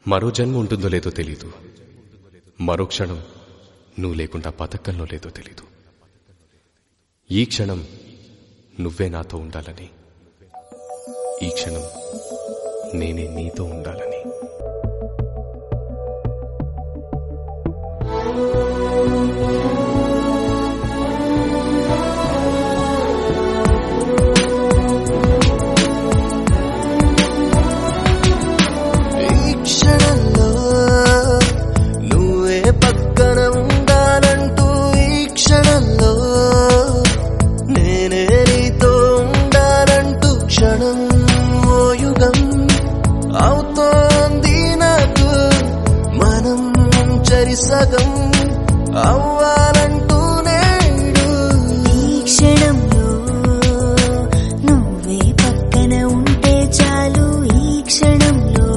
మరో జన్మ ఉంటుందో లేదో తెలీదు మరో క్షణం నువ్వు లేకుండా పథకంలో లేదో తెలీదు ఈ క్షణం నువ్వే నాతో ఉండాలని ఈ క్షణం నేనే నీతో ఉండాలని ఈ క్షణంలో నువ్వే పక్కన ఉండాలంటూ ఈ క్షణంలో నేనే నీతో ఉండాలంటూ క్షణం ఓ యుగం అవుతోంది నాకు మనం చరిసగం అవ్వాలంటూ నేడు ఈ క్షణంలో నువ్వే పక్కన ఉంటే చాలు ఈ క్షణంలో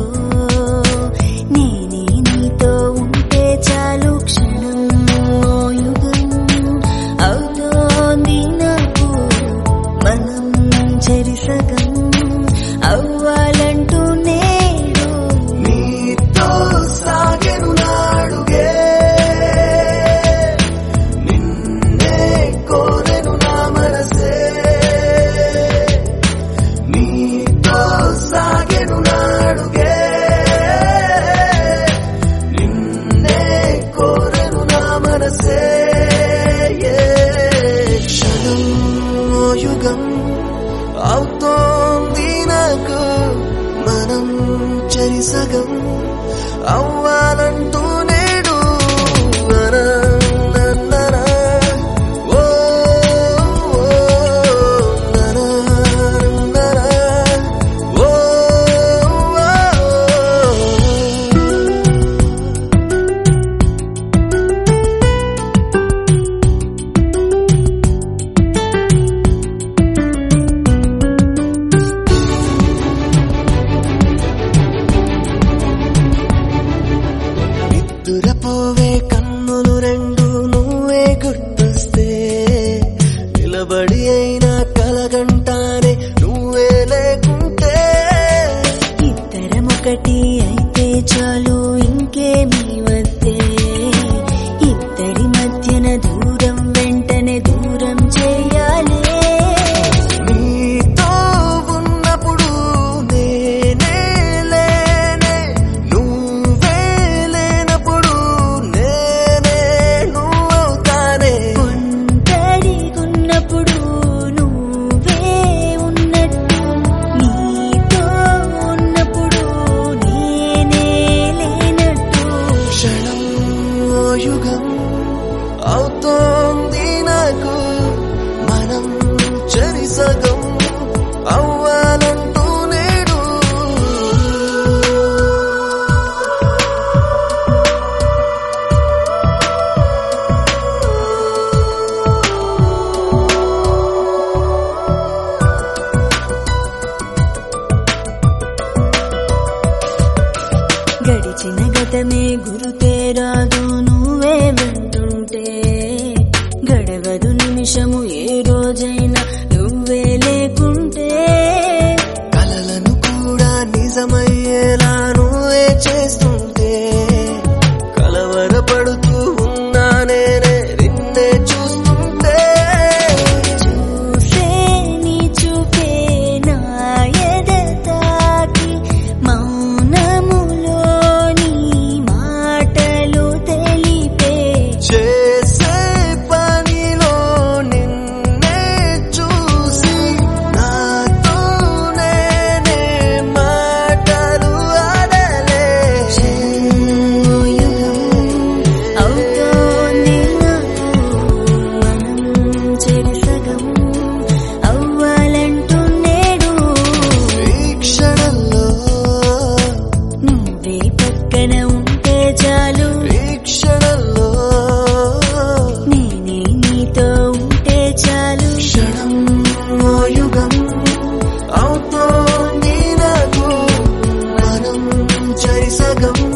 నేనే నీతో ఉంటే చాలు క్షణం ఓ యుగం అవుతోంది నాకు మనం చెరిసగం అవ్వాలంటూ నేడు నీతో సాగెను నాడుగే నిన్నే కోరెను నా మనసే నీతో సాగెను నాడుగే నిన్నే కోరెను నా మనసే ఏ క్షణం ఓ యుగం అవుతోంది నాకు మనం చరిసగం అవ్వాలంటూ నేడు ననననన. ఓ, ఓ, ననననన. ఓ, ఓ. నిద్దురపోవే కన్నులు రెండు నువ్వే గుర్తొస్తే నిలబడి అయినా కలగంటానే నువ్వే లేకుంటే ఇద్దరం ఒకటి అయితే చాలు ఇంకేమీ వద్దే ఇద్దరి మధ్యన దూరం వెంటనే దూరం చేయాలి నీతో ఉన్నప్పుడు నేనే లేనే నువ్వే లేనప్పుడు నేనే నువ్వవుతానే ఒంటరిగున్నప్పుడు నువ్వే ఉన్నట్టు నీతో ఉన్నప్పుడు నేనే లేనట్టు క్షణం ఓ యుగం అవుతోంది నాకు మనం చరిసగం అవ్వాలంటూ నేడు గడిచిన గతమే గురుతే రాదు నువ్వే వెంటుంటే గడవదు నిమిషము ఏ రోజైనా నువ్వే లేకుంటే కలలను కూడా నిజమయ్యేలా నువ్వే చేస్తుంటే కలవరపడుతూ ఉన్నా నేనే నిన్నే చూస్తుంటే చూసే నీ చూపే నా ఎద తాకి మౌనములో నీ మాటలు తెలిపే చేసే పనిలో నిన్నే చూసి నాతో నేనే మాటలు ఆడలే అవుతోంది నాకు మనం చెరిసగం అవ్వాలంటూ నేడు ఈ క్షణంలో నువ్వే పక్కన ఉంటే చాలు ఈ క్షణంలో నేనే నీతో ఉంటే చాలు క్షణం ఓ యుగం అవుతోంది నాకు మనం చరిసగం